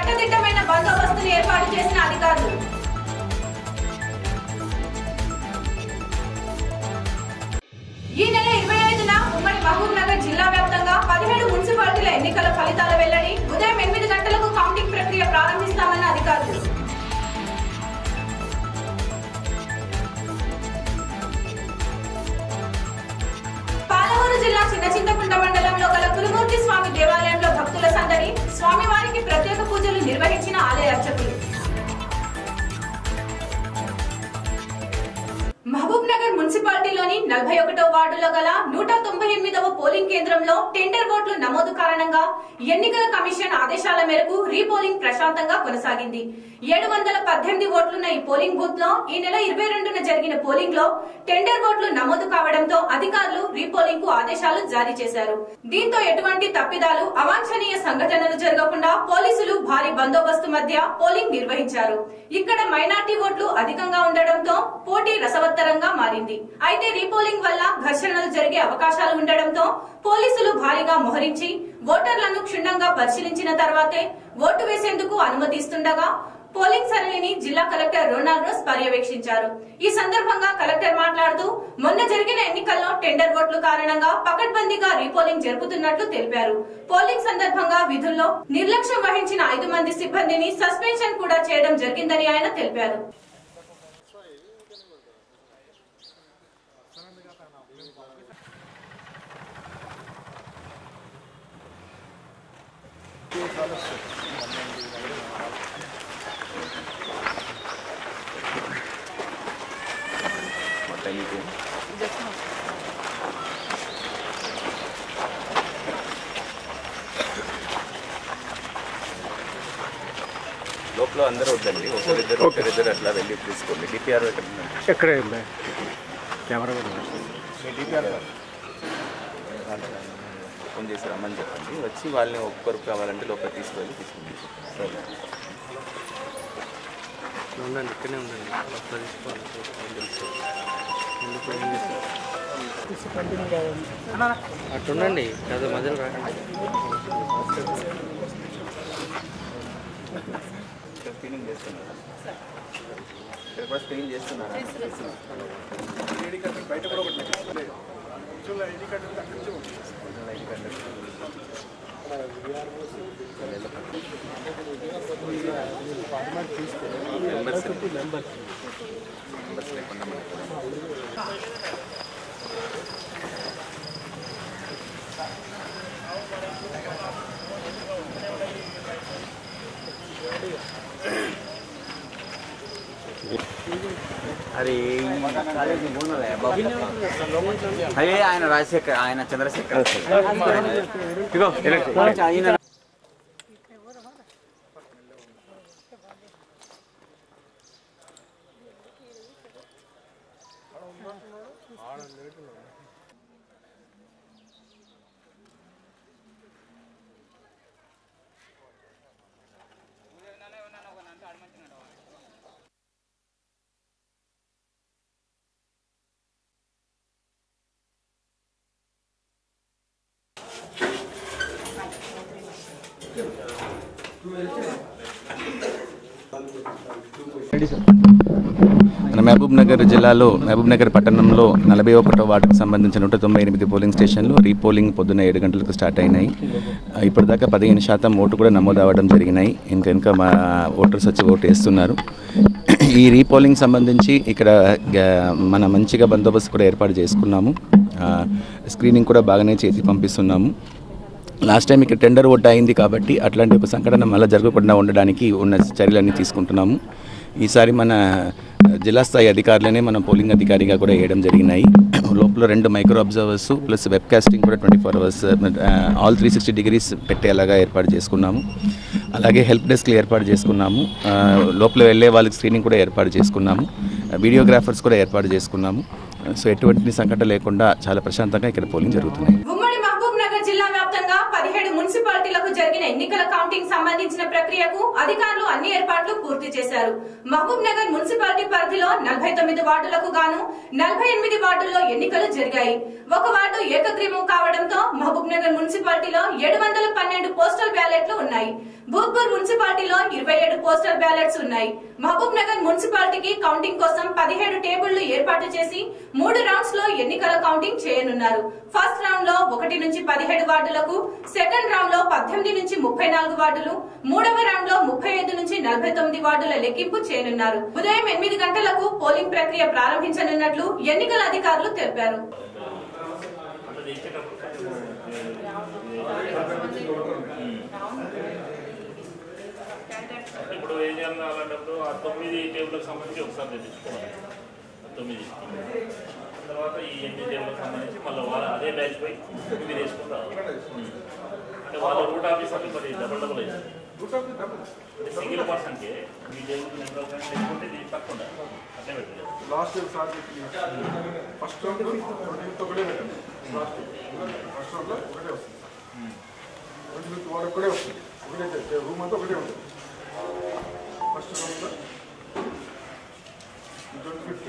కట్టుదిట్టమైన బందోబస్తును ఏర్పాటు చేసిన అధికారులు ఈ నెల ఇరవై ఐదున ఉమ్మడి మహబూబ్ నగర్ జిల్లా వ్యాప్తంగా పదిహేడు మున్సిపాలిటీల ఎన్నికల ఫలితాల వెల్లడి ఉదయం ఎనిమిది గంటలకు కౌంటింగ్ ప్రక్రియ ప్రారంభిస్తామన్న అధికారులు పాలమూరు జిల్లా చిన్నచింతకుంట మండలంలో గల కురుమూర్తి స్వామి దేవాలయంలో భక్తుల సందడి స్వామివారికి ప్రత్యేక పూజలు నిర్వహించిన ఆలయ అర్చకులు మహబూబ్ నగర్ మున్సిపాలిటీలోని నలభై ఒకటో వార్డులో గల నూట తొంభై ఎనిమిదవ పోలింగ్ కేంద్రంలో టెండర్ ఓట్లు నమోదు కారణంగా ఎన్నికల కమిషన్ ఆదేశాల మేరకు రీపోలింగ్ ప్రశాంతంగా కొనసాగింది ఏడు వందల పద్దెనిమిది ఓట్లున్న ఈ పోలింగ్ బూత్ లో ఈ నెల ఇరవై రెండున జరిగిన పోలింగ్ లో టెండర్ ఓట్లు నమోదు కావడంతో అధికారులు రీపోలింగ్ కు ఆదేశాలు జారీ చేశారు దీంతో ఎటువంటి తప్పిదాలు అవాంఛనీయ సంఘటనలు జరగకుండా పోలీసులు భారీ బందోబస్తు మధ్య పోలింగ్ నిర్వహించారు ఇక్కడ మైనార్టీ ఓట్లు అధికంగా ఉండడంతో పోటీ రసవత్తరంగా మారింది అయితే రీపోలింగ్ వల్ల ఘర్షణలు జరిగే అవకాశాలు ఉండడంతో పోలీసులు భారీగా మోహరించి ఓటర్లను క్షుణ్ణంగా పరిశీలించిన తర్వాతే ఓటు వేసేందుకు అనుమతిస్తుండగా పోలింగ్ సరళిని జిల్లా కలెక్టర్ రొనాల్డ్ రోస్ పర్యవేక్షించారు ఈ సందర్భంగా కలెక్టర్ మాట్లాడుతూ మొన్న జరిగిన ఎన్నికల్లో టెండర్ ఓట్ల కారణంగా పకడ్బందీగా రీపోలింగ్ జరుపుతున్నట్లు తెలిపారు పోలింగ్ సందర్భంగా విధుల్లో నిర్లక్ష్యం వహించిన ఐదు మంది సిబ్బందిని సస్పెన్షన్ కూడా చేయడం జరిగిందని ఆయన తెలిపారు మొత్తానికి లోపల అందరూ వద్దండి ఒకరిద్దరు ఒకరిద్దరు అట్లా వెళ్ళి తీసుకోండి డిపిఆర్ ఎక్కడ ఉందండి? ఎక్కడ ఉంది కెమెరా డిపిఆర్ ఫోన్ చేసి రమ్మని చెప్పండి వచ్చి వాళ్ళని ఒక్కరు కావాలంటే లోపల తీసుకువెళ్ళి తీసుకుంది సరే ఉండండి ఇక్కడనే ఉండండి అట్లా తీసుకోవాలి అటు ఉండండి కాదు మధ్యలో రాకండి స్క్రీనింగ్ చేస్తున్నారా పేపర్ స్క్రీన్ చేస్తున్నారా ఐడి కార్డు మెంబర్స్ మెంబర్స్ లేకుండా మనకు అరే అయ్యే ఆయన రాజశేఖర్ ఆయన చంద్రశేఖర్ ఇగో ఆయన మన మహబూబ్ నగర్ జిల్లాలో మహబూబ్ నగర్ పట్టణంలో నలభై ఒకటో వార్డుకు సంబంధించిన నూట తొంభై ఎనిమిది పోలింగ్ స్టేషన్లు రీపోలింగ్ పొద్దున్న ఏడు గంటలకు స్టార్ట్ అయినాయి ఆ, ఇప్పటిదాకా పదిహేను శాతం ఓటు కూడా నమోదు అవ్వడం జరిగినాయి ఇంకా ఇంకా మా ఓటర్స్ వచ్చి ఓటు వేస్తున్నారు ఈ రీపోలింగ్ సంబంధించి ఇక్కడ గ- మన మంచిగా బందోబస్తు కూడా ఏర్పాటు చేసుకున్నాము ఆ, స్క్రీనింగ్ కూడా బాగానే చేసి పంపిస్తున్నాము లాస్ట్ టైం ఇక్కడ టెండర్ ఓట్ అయింది కాబట్టి అట్లాంటి ఒక సంఘటన మళ్ళీ జరగకుండా ఉండడానికి ఉన్న చర్యలన్నీ తీసుకుంటున్నాము ఈసారి మన జిల్లా స్థాయి అధికారులనే మనం పోలింగ్ అధికారిగా కూడా వేయడం జరిగినాయి లోపల రెండు micro observers plus web casting కూడా twenty four hours all three sixty degrees పెట్టేలాగా ఏర్పాటు చేసుకున్నాము అలాగే హెల్ప్ డెస్క్లు ఏర్పాటు చేసుకున్నాము ఆ, లోపల వెళ్ళే వాళ్ళకి స్క్రీనింగ్ కూడా ఏర్పాటు చేసుకున్నాము వీడియోగ్రాఫర్స్ కూడా ఏర్పాటు చేసుకున్నాము సో ఎటువంటి సంకట లేకుండా చాలా ప్రశాంతంగా ఇక్కడ పోలింగ్ జరుగుతున్నాయి ఉమ్మడి మహబూబ్ నగర్ జిల్లా వ్యాప్తంగా పదిహేడు మున్సిపాలిటీలకు జరిగిన ఎన్నికల కౌంటింగ్ సంబంధించిన ప్రక్రియకు అధికారులు అన్ని ఏర్పాట్లు పూర్తి చేశారు మహబూబ్ నగర్ మున్సిపాలిటీ పరిధిలో నలభై తొమ్మిది వార్డులకు గాను నలభై ఎనిమిది వార్డుల్లో ఎన్నికలు జరిగాయి ఒక వార్డు ఏకగ్రీవం కావడంతో మహబూబ్ నగర్ మున్సిపాలిటీలో ఏడు వందల పన్నెండు పోస్టల్ బ్యాలెట్లు ఉన్నాయి భూత్పూర్ మున్సిపాలిటీలో ఇరవై ఏడు పోస్టల్ బ్యాలెట్స్ ఉన్నాయి మహబూబ్ నగర్ మున్సిపాలిటీకి కౌంటింగ్ కోసం పదిహేడు టేబుళ్లు ఏర్పాటు చేసి మూడు రౌండ్స్ లో ఎన్నికల కౌంటింగ్ చేయనున్నారు ఫస్ట్ రౌండ్ లో ఒకటి నుంచి పదిహేడు వార్డులకు సెకండ్ రౌండ్ లో పద్దెనిమిది నుంచి ముప్పై నాలుగు వార్డులు మూడవ రౌండ్ లో ముప్పై ఐదు నుంచి నలభై తొమ్మిది వార్డుల లెక్కింపు చేయనున్నారు ఉదయం ఎనిమిది గంటలకు పోలింగ్ ప్రక్రియ ప్రారంభించనున్నట్లు ఎన్నికల అధికారులు తెలిపారు ఇప్పుడు ఏం చేయాలన్నప్పుడు ఆ తొమ్మిది టేబుల్కి సంబంధించి ఒకసారి తెప్పించుకోవాలి ఆ తొమ్మిది తర్వాత ఈ ఎనిమిది టేబుల్కి సంబంధించి మళ్ళీ వాళ్ళ అదే బ్యాచ్ పోయి మీరు వేసుకుంటారు అంటే వాళ్ళ రూట్ ఆఫీసర్లు మరి డబుల్ డబుల్ అవుతుంది అంటే సింగిల్ పర్సన్కి మీ టేబుల్ నెంబర్ లేకుంటే దీనికి తక్కువ ఉండాలి అట్లే పెట్టలేదు last year sir first round twenty ఒకటే పెట్టండి లాస్ట్ ఫస్ట్ రౌండ్లో ఒకటే వస్తుంది ట్వంటీ ఫిఫ్త్ వాడు ఒకటే వస్తుంది ఒకటే రూమ్ అంతా ఒకటే ఉంటుంది ఫస్ట్ రౌండ్లో ట్వంటీ ఫిఫ్త్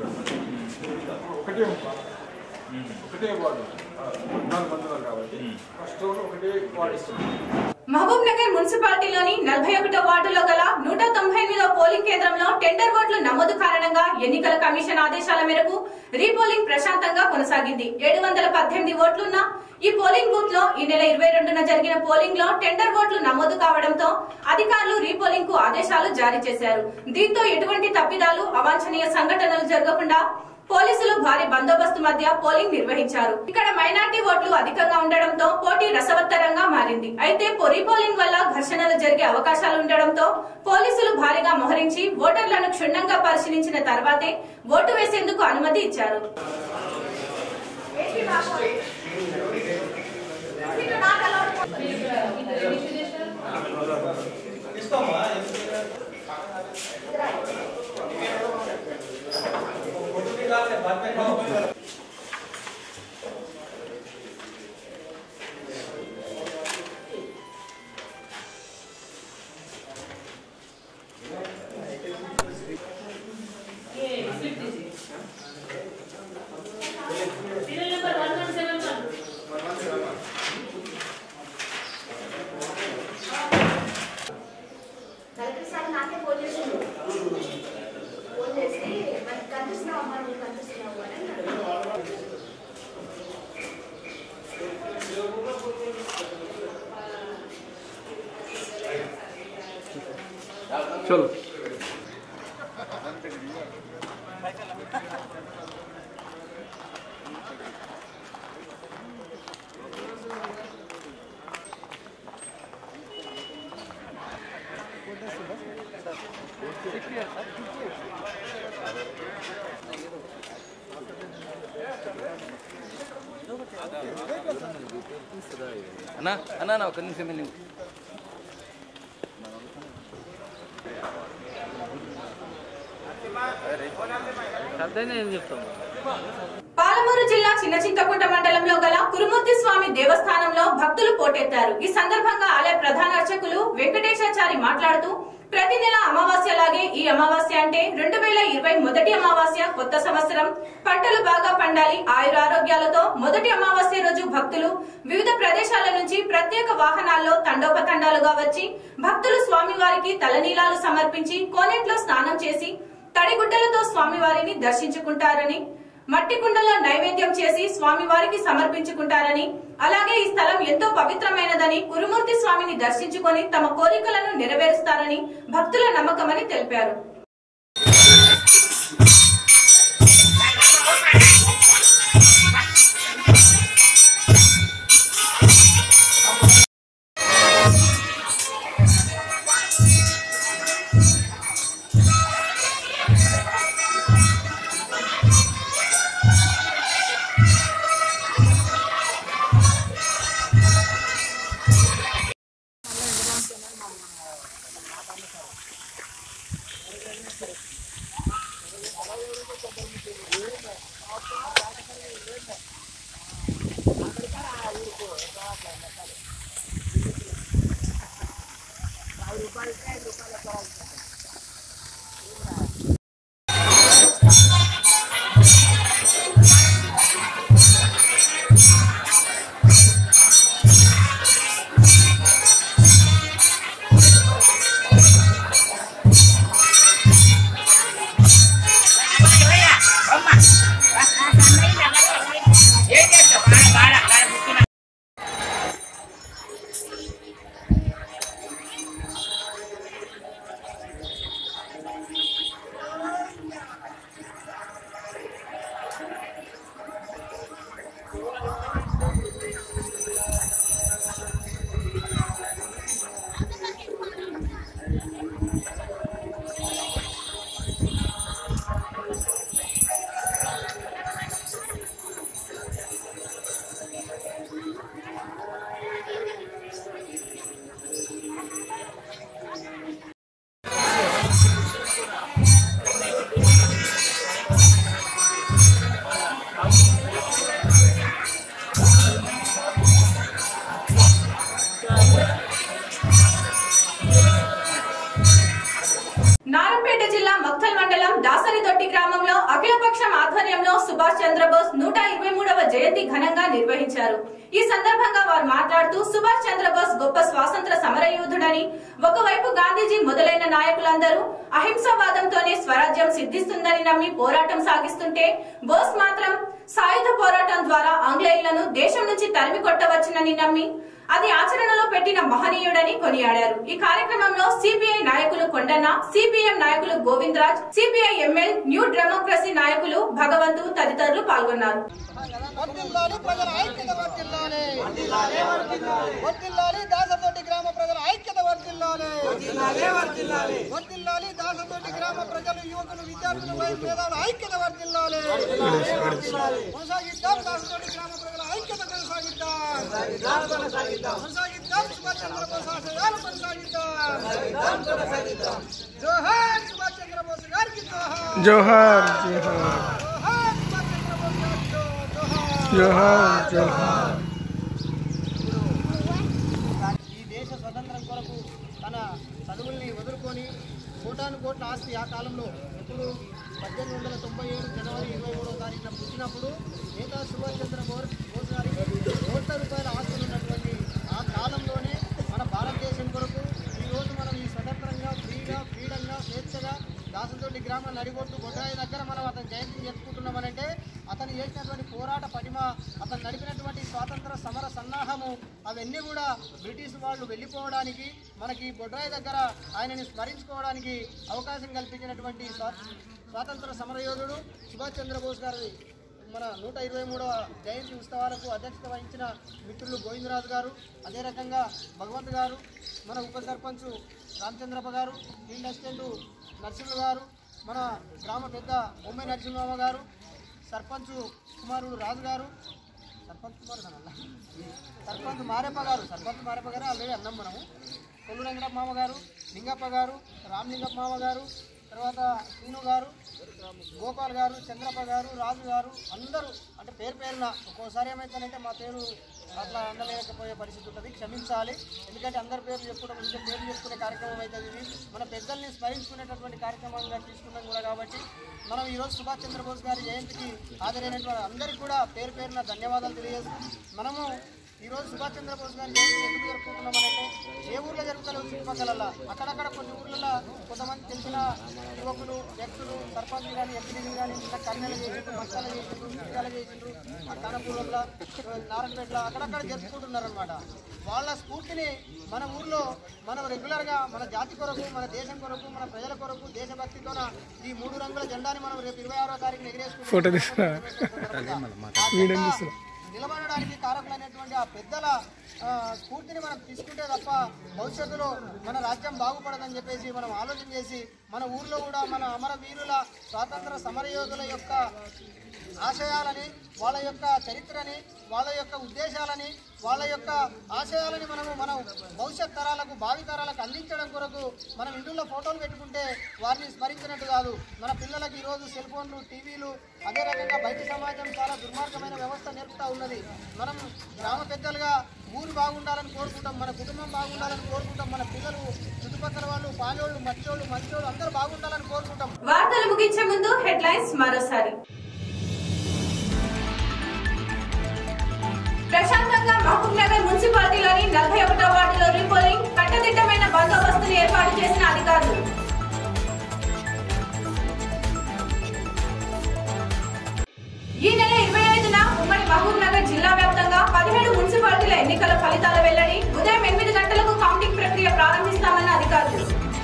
ఒకటే ఉంటుంది ఒకటే వార్డు నాలుగు మంది ఉన్నారు కాబట్టి ఫస్ట్ రౌండ్ ఒకటే వార్డు ఇస్తుంది మహబూబ్ నగర్ మున్సిపాలిటీలోని నలభై ఒకటో వార్డులో గల నూట తొంభై ఎనిమిదో పోలింగ్ కేంద్రంలో టెండర్ ఓట్లు నమోదు కారణంగా ఎన్నికల కమిషన్ ఆదేశాల మేరకు రీపోలింగ్ ప్రశాంతంగా కొనసాగింది ఏడు వందల పద్దెనిమిది ఓట్లున్న ఈ పోలింగ్ బూత్ లో ఈ నెల ఇరవై రెండున జరిగిన పోలింగ్ లో టెండర్ ఓట్లు నమోదు కావడంతో అధికారులు రీపోలింగ్ కు ఆదేశాలు జారీ చేశారు దీంతో ఎటువంటి తప్పిదాలు అవాంఛనీయ సంఘటనలు జరగకుండా పోలీసులు భారీ బందోబస్తు మధ్య పోలింగ్ నిర్వహించారు ఇక్కడ మైనార్టీ ఓట్లు అధికంగా ఉండడంతో పోటీ రసవత్తరంగా మారింది అయితే పొరి పోలింగ్ వల్ల ఘర్షణలు జరిగే అవకాశాలు ఉండడంతో పోలీసులు భారీగా మోహరించి ఓటర్లను క్షుణ్ణంగా పరిశీలించిన తర్వాతే ఓటు వేసేందుకు అనుమతి ఇచ్చారు కలెక్టర్ సార్ నాకే ఫోన్ చేసిండు ఫోన్ చేసి మనకి కనిపిస్తున్నావు అమ్మా నువ్వు కనిపిస్తున్నావు అని అన్నాడు చలో అన్నా అన్నా నా ఒక నిమిషం వెళ్ళి అర్థమైనా ఏం చెప్తాం పాలమూరు జిల్లా చిన్న చింతకుంట మండలంలో గల కురుమూర్తి స్వామి దేవస్థానంలో భక్తులు పోటెత్తారు ఈ సందర్భంగా ఆలయ ప్రధాన అర్చకులు వెంకటేశాచారి మాట్లాడుతూ ప్రతి నెల అమావాస్యలాగే ఈ అమావాస్య అంటే రెండు వేల ఇరవై మొదటి అమావాస్య కొత్త సంవత్సరం పంటలు బాగా పండాలి ఆయురారోగ్యాలతో మొదటి అమావాస్య రోజు భక్తులు వివిధ ప్రదేశాల నుంచి ప్రత్యేక వాహనాల్లో తండోపతండాలుగా వచ్చి భక్తులు స్వామివారికి తలనీలాలు సమర్పించి కోనేట్లో స్నానం చేసి తడిగుడ్డలతో స్వామివారిని దర్శించుకుంటారని మట్టి కుండలో నైవేద్యం చేసి స్వామివారికి సమర్పించుకుంటారని అలాగే ఈ స్థలం ఎంతో పవిత్రమైనదని కురుమూర్తి స్వామిని దర్శించుకొని తమ కోరికలను నెరవేరుస్తారని భక్తుల నమ్మకమని తెలిపారు నారంపేట జిల్లా మక్తల్ మండలం దాసరిదొట్టి గ్రామంలో అఖిలపక్షం ఆధ్వర్యంలో సుభాష్ చంద్రబోస్ నూట ఇరవై మూడవ జయంతి ఘనంగా నిర్వహించారు ఈ సందర్భంగా వారు మాట్లాడుతూ సుభాష్ చంద్రబోస్ గొప్ప స్వాతంత్ర సమరయోధుడని ఒకవైపు గాంధీజీ మొదలైన నాయకులందరూ అహింసావాదంతోనే స్వరాజ్యం సిద్ధిస్తుందని నమ్మి పోరాటం సాగిస్తుంటే బోస్ మాత్రం సాయుధ పోరాటం ద్వారా ఆంగ్లేయులను దేశం నుంచి తరిమి కొట్టవచ్చునని నమ్మి అది ఆచరణలో పెట్టిన మహనీయుడని కొనియాడారు ఈ కార్యక్రమంలో సిపిఐ నాయకులు కొండన్న సిపిఎం నాయకులు Govindaraj CPI ML new democracy నాయకులు భగవంతు తదితరులు పాల్గొన్నారు వర్ధిల్లాలి ప్రజల ఐక్యత వర్ధిల్లాలి వర్ధిల్లాలి దాసతోటి గ్రామ ప్రజల ఐక్యత వర్ధిల్లాలి వర్ధిల్లాలి దాసతోటి గ్రామ ప్రజలు యువకులు విద్యార్థులు వయసు మేధావుల ఐక్యత వర్ధిల్లాలి కొనసాగిద్దాం దాసతోటి గ్రామ ప్రజల ఐక్యత కొనసాగిద్దాం కొనసాగిద్దాం సుభాష్ చంద్రబోస్ ఆశయాలు కొనసాగిద్దాం జోహార్ సుభాష్ చంద్రబోస్ గారికి జోహార్ జోహార్ జోహార్ జోహార్ సుభాష్ చంద్రబోస్ గారికి జోహార్ జోహార్ జోహార్ ఈ దేశ స్వతంత్రం కొరకు తన చదువుల్ని వదులుకొని కోటాను కోట్ల ఆస్తి ఆ కాలంలో ఎప్పుడు పద్దెనిమిది వందల తొంభై ఏడు జనవరి ఇరవై మూడవ తారీఖున పుట్టినప్పుడు నేతా సుభాష్ చంద్ర బోస్ బోస్ గారికి కోట్ల రూపాయల ఆస్తులు ఉన్నటువంటి ఆ కాలంలోనే మన భారతదేశం కొరకు ఈరోజు మనం ఈ స్వతంత్రంగా ఫ్రీగా ఫ్రీడంగా స్వేచ్ఛగా దాసంతోటి గ్రామం నడిగొట్టు గొడ్రాయి దగ్గర మనం అతని జయంతిని జరుపుకుంటున్నామనంటే అతను చేసినటువంటి పోరాట పటిమ అతను నడిపినటువంటి స్వాతంత్ర సమర సన్నాహము అవన్నీ కూడా బ్రిటిష్ వాళ్ళు వెళ్ళిపోవడానికి మనకి బొడ్రాయి దగ్గర ఆయనని స్మరించుకోవడానికి అవకాశం కల్పించినటువంటి స్వా స్వాతంత్ర సమరయోధుడు సుభాష్ చంద్రబోస్ గారి మన నూట ఇరవై మూడవ జయంతి ఉత్సవాలకు అధ్యక్షత వహించిన మిత్రులు గోవిందరాజు గారు అదే రకంగా భగవంత్ గారు మన ఉప సర్పంచ్ రామచంద్రప్ప గారు ఫీల్డ్ అసిస్టెంట్ నరసింహులు గారు మన గ్రామ పెద్ద బొమ్మె నరసింహమ్మ గారు సర్పంచ్ కుమారుడు రాజు గారు సర్పంచ్ కుమారుడు అనాలా? సర్పంచ్ మారెప్ప గారు సర్పంచ్ మారెప్ప గారు ఆల్రెడీ అన్నాం మనము కొల్లు వెంకటప్ప మామ గారు లింగప్ప గారు రామలింగప్ప మామ గారు తర్వాత శ్రీను గారు గోపాల్ గారు చంద్రప్ప గారు రాజు గారు అందరూ అంటే పేరు పేరున ఒక్కోసారి ఏమవుతుందంటే మా పేరు అట్లా అందలేకపోయే పరిస్థితి ఉంటుంది క్షమించాలి ఎందుకంటే అందరి పేర్లు చెప్పుకోవడం ఇంకా పేర్లు చెప్పుకునే కార్యక్రమం అవుతుంది ఇది మన పెద్దల్ని స్మరించుకునేటటువంటి కార్యక్రమంగా తీసుకున్నాం కూడా కాబట్టి మనం ఈరోజు సుభాష్ చంద్రబోస్ గారి జయంతికి హాజరైనటువంటి అందరికీ కూడా పేరు పేరున ధన్యవాదాలు తెలియజేస్తాం మనము ఈరోజు సుభాష్ చంద్రబోస్ గారి జయంతి ఎందుకు జరుపుకుంటున్నామంటే ఏ ఊర్లో జరుగుతారో చుట్టుపక్కల అక్కడక్కడ కొన్ని ఊర్లలో కొంతమంది తెలిసిన యువకులు వ్యక్తులు సర్పంచ్ కానీ ఎంపీలు కానీ ఇంకా కన్నెలు చేసిండ్రు మక్కలు చేసిండ్రు మిరియాలు చేసిండ్రు ఆ కనపూరంలో నారాయణపేటలో అక్కడక్కడ జరుపుకుంటున్నారు అనమాట వాళ్ళ స్ఫూర్తిని మన ఊర్లో మనం రెగ్యులర్గా మన జాతి కొరకు మన దేశం కొరకు మన ప్రజల కొరకు దేశభక్తితోన ఈ మూడు రంగుల జెండాని మనం రేపు ఇరవై ఆరో తారీఖున ఎగిరేసుకుంటాం ఫోటో తీసుకురా వీడియో తీసుకురా నిలబడడానికి కారకులైనటువంటి ఆ పెద్దల ఆ, స్ఫూర్తిని మనం తీసుకుంటే తప్ప భవిష్యత్తులో మన రాజ్యం బాగుపడదని చెప్పేసి మనం ఆలోచన చేసి మన ఊర్లో కూడా మన అమరవీరుల స్వాతంత్ర సమరయోధుల యొక్క ఆశయాలని వాళ్ళ యొక్క చరిత్రని వాళ్ళ యొక్క ఉద్దేశాలని వాళ్ళ యొక్క ఆశయాలని మనము మనం భవిష్యత్ తరాలకు భావి తరాలకు అందించడం కొరకు మనం ఇంట్లో ఫోటోలు పెట్టుకుంటే వారిని స్మరించినట్టు కాదు మన పిల్లలకు ఈరోజు సెల్ ఫోన్లు టీవీలు అదే రకంగా బయట సమాజం చాలా దుర్మార్గమైన వ్యవస్థ నేర్పుతా ఉన్నది మనం గ్రామ పెద్దలుగా ఊరు బాగుండాలని కోరుకుంటాం మన కుటుంబం బాగుండాలని కోరుకుంటాం మన పిల్లలు చుట్టుపక్కల వాళ్ళు పాలోళ్ళు మచ్చోళ్ళు మంచోళ్ళు అందరూ బాగుండాలని కోరుకుంటాం వార్తలు ముగించే ముందు హెడ్లైన్స్ మరోసారి ప్రశాంతంగా మహబూబ్ నగర్ మున్సిపాలిటీలోని నలభై ఒకటో వార్డులో రీపోలింగ్ కట్టుదిట్టమైన బందోబస్తును ఏర్పాటు చేసిన అధికారులు ఈ నెల ఇరవై ఐదున ఉమ్మడి మహబూబ్ నగర్ జిల్లా వ్యాప్తంగా పదిహేడు మున్సిపాలిటీల ఎన్నికల ఫలితాల వెల్లడి ఉదయం ఎనిమిది గంటలకు కౌంటింగ్ ప్రక్రియ ప్రారంభిస్తామన్న అధికారులు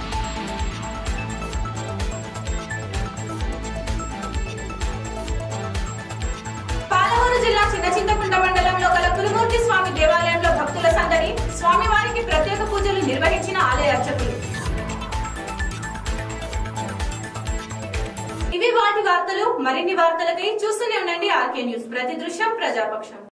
పాలమూరు జిల్లా చిన్న చింతకుంట మండలంలో గల కురుమూర్తి స్వామి దేవాలయంలో భక్తుల సందడి స్వామివారికి ప్రత్యేక పూజలు నిర్వహించిన ఆలయ అర్చకులు ఇవి వాటి వార్తలు మరిన్ని వార్తలకై చూస్తూనే ఉండండి ఆర్కే న్యూస్ ప్రతి దృశ్యం ప్రజాపక్షం